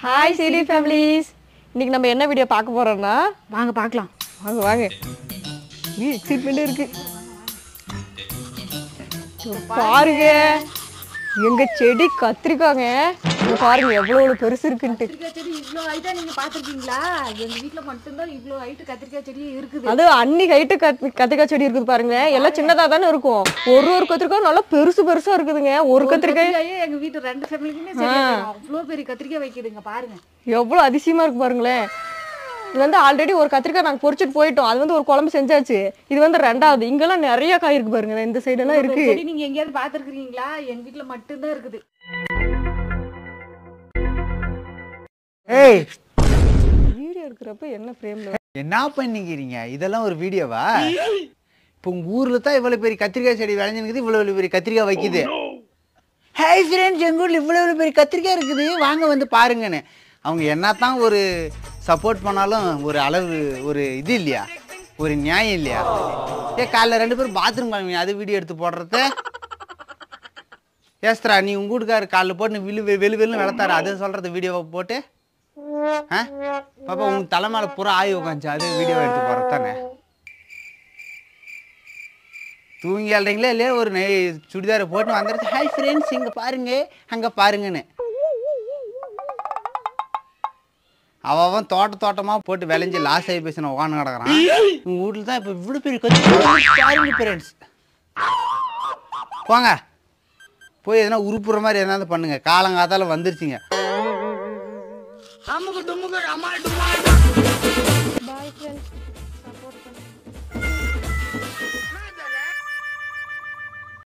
hi CD families இன்னைக்கு நம்ம என்ன வீடியோ பார்க்க போறோம்னா வாங்க பார்க்கலாம் வாங்க வாங்க நீ எக்ஸைட்மெண்ட் இருக்கு இங்க பாருங்க எங்க செடி கத்திரிக்காங்க இங்க பாருங்க எவ்வளவு பெருசு இருக்குன்ட்டு கத்திரிக்காய் செடி இவ்வளோ ஹைட்டா நீங்க பார்த்துருக்கீங்களா எங்க வீட்ல மட்டும்தான் இவ்வளோ ஹைட்டு கத்திரிக்காய் செடி இருக்குது அது அன்னி ஹைட்டு கத் கத்திரிக்காய் செடி இருக்குது பாருங்க எல்லாம் சின்னதா தானே இருக்கும் ஒரு ஒரு கத்திரிக்காய் நல்லா பெருசு பெருசா இருக்குதுங்க ஒரு கத்திரிக்காய் கத்திரிக்காயே எங்க வீட்டு ரெண்டு ஃபேமிலிக்குமே சரி அவ்வளோ பெரிய கத்திரிக்காய் வைக்குதுங்க பாருங்க எவ்வளவு அதிசயமா இருக்கு பாருங்களேன் இது வந்து ஆல்ரெடி ஒரு கத்திரிக்காய் நாங்க பொரிச்சிட்டு போயிட்டோம் அது வந்து ஒரு குழம்பு செஞ்சாச்சு இது வந்து ரெண்டாவது இங்கெல்லாம் நிறைய காய் இருக்கு பாருங்க இந்த சைடு எல்லாம் இருக்கு செடி நீங்க எங்கேயாவது பார்த்துருக்கீங்களா எங்க வீட்ல மட்டும்தான் இருக்குது ஏய் வீடியோ எடுக்கிறப்ப என்ன ஃப்ரேம்ல என்ன பண்ணிக்கிறீங்க இதெல்லாம் ஒரு வீடியோவா இப்போ உங்க ஊர்ல தான் இவ்வளவு பெரிய கத்திரிக்காய் செடி விளைஞ்சிருக்குது இவ்வளவு பெரிய கத்திரிக்காய் வைக்குது ஹாய் ஃப்ரெண்ட்ஸ் எங்க ஊர்ல இவ்வளவு பெரிய கத்திரிக்காய் இருக்குது வாங்க வந்து பாருங்கன்னு அவங்க என்னத்தான் ஒரு சப்போர்ட் பண்ணாலும் ஒரு அளவு ஒரு இது இல்லையா ஒரு நியாயம் இல்லையா ஏ காலைல ரெண்டு பேரும் பாத்ரூம் கிளம்பி அது வீடியோ எடுத்து போடுறது ஏஸ்தரா நீ உங்க வீட்டுக்காரு காலைல போட்டு நீ விழு வெளு வெளுன்னு வளர்த்தாரு அதை சொல்றது வீடியோவை போட்டு ஆ பாப்பா உங்க தலை மேல பூரா ஆய் உட்காந்துச்சு அது வீடியோ எடுத்து போறது தானே தூங்கி அல்றீங்களா இல்லையா ஒரு நெய் சுடிதாரை போட்டு வந்துருச்சு ஹாய் ஃப்ரெண்ட்ஸ் இங்க பாருங்க அங்க பாருங்கன்னு அவ அவன் தோட்ட தோட்டமா போட்டு விளைஞ்சு லாஸ் ஆகி பேசின உட்காந்து கிடக்குறான் உங்க வீட்டுல தான் இப்ப இவ்வளவு பெரிய கட்சி பாருங்க ஃப்ரெண்ட்ஸ் போங்க போய் எதனா உருப்புற மாதிரி எதனா பண்ணுங்க காலங்காத்தால வந்துருச்சுங்க